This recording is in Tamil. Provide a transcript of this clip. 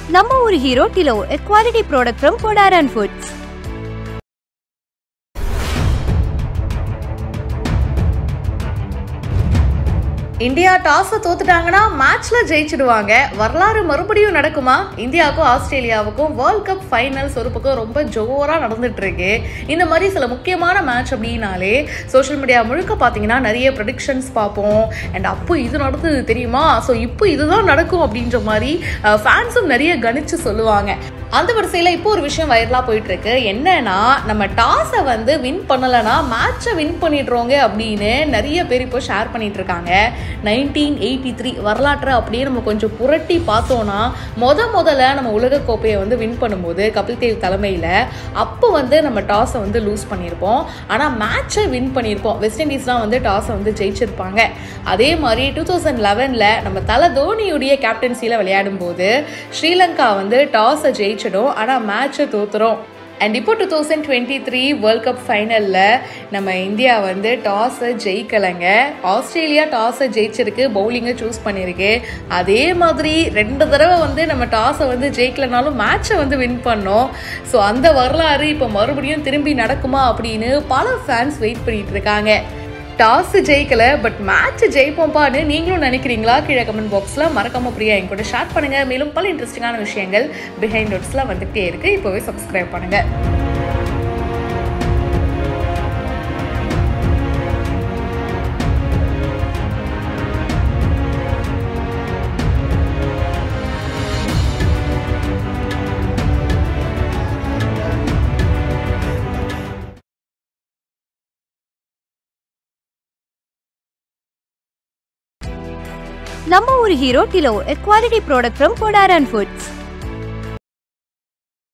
நம்ம ஒரு ஹீரோ டிலோ a quality product from Podaran Foods. India டாஸை தோத்துட்டாங்கன்னா மேட்ச்ல ஜெயிச்சிடுவாங்க வரலாறு மறுபடியும் நடக்குமா இந்தியாவுக்கும் ஆஸ்திரேலியாவுக்கும் வேர்ல்ட் கப் ஃபைனல்ஸ் ஒரு பக்கம் ரொம்ப ஜோரா நடந்துட்டு இருக்கு இந்த மாதிரி சில முக்கியமான மேட்ச் அப்படின்னாலே சோஷியல் மீடியா முழுக்க பார்த்தீங்கன்னா நிறைய ப்ரெடிக்ஷன்ஸ் பார்ப்போம் அண்ட் அப்போ இது நடந்தது தெரியுமா ஸோ இப்போ இதுதான் நடக்கும் அப்படின்ற மாதிரி ஃபேன்ஸும் நிறைய கணிச்சு சொல்லுவாங்க அந்த வரிசையில் இப்போ ஒரு விஷயம் வைரலாக போயிட்டு இருக்கு என்னன்னா நம்ம டாஸை வந்து வின் பண்ணலைன்னா மேட்சை வின் பண்ணிடுறோங்க அப்படின்னு நிறைய பேர் இப்போ ஷேர் பண்ணிட்டு இருக்காங்க நைன்டீன் எயிட்டி த்ரீ வரலாற்றை அப்படியே நம்ம கொஞ்சம் புரட்டி பார்த்தோன்னா முத முதல்ல நம்ம உலகக்கோப்பையை வந்து வின் பண்ணும்போது கபில் தேவ் தலைமையில் அப்போ வந்து நம்ம டாஸை வந்து லூஸ் பண்ணியிருப்போம் ஆனால் மேட்சை வின் பண்ணியிருப்போம் வெஸ்ட் இண்டீஸ்லாம் வந்து டாஸை வந்து ஜெயிச்சிருப்பாங்க அதே மாதிரி டூ தௌசண்ட் லெவனில் நம்ம தலை தோனியுடைய கேப்டன்சியில் விளையாடும் போது ஸ்ரீலங்கா வந்து டாஸை ஜெயிச்சிடும் ஆனால் மேட்சை தோத்துறோம் அண்ட் இப்போ two thousand twenty three world cup ஃபைனலில் நம்ம இந்தியா வந்து டாஸை ஜெயிக்கலைங்க ஆஸ்திரேலியா டாஸை ஜெயிச்சிருக்கு பவுலிங்கை சூஸ் பண்ணியிருக்கு அதே மாதிரி ரெண்டு தடவை வந்து நம்ம டாஸை வந்து ஜெயிக்கலனாலும் மேட்சை வந்து வின் பண்ணோம் ஸோ அந்த வரலாறு இப்போ மறுபடியும் திரும்பி நடக்குமா அப்படின்னு பல ஃபேன்ஸ் வெயிட் பண்ணிட்டு இருக்காங்க டாஸ் ஜெயிக்கல பட் மேட்ச் ஜெயிப்போம்ப்பான்னு நீங்களும் நினைக்கிறீங்களா கீழே கமெண்ட் பாக்ஸில் மறக்காம பிரியா என் கூட ஷேர் பண்ணுங்க மேலும் பல இன்ட்ரெஸ்டிங்கான விஷயங்கள் பிஹைண்ட் நோட்ஸ்லாம் வந்துகிட்டே இருக்கு இப்போவே சப்ஸ்கிரைப் பண்ணுங்க நம்ம ஒரு ஹீரோ டிலோ a quality product from Podaran Foods.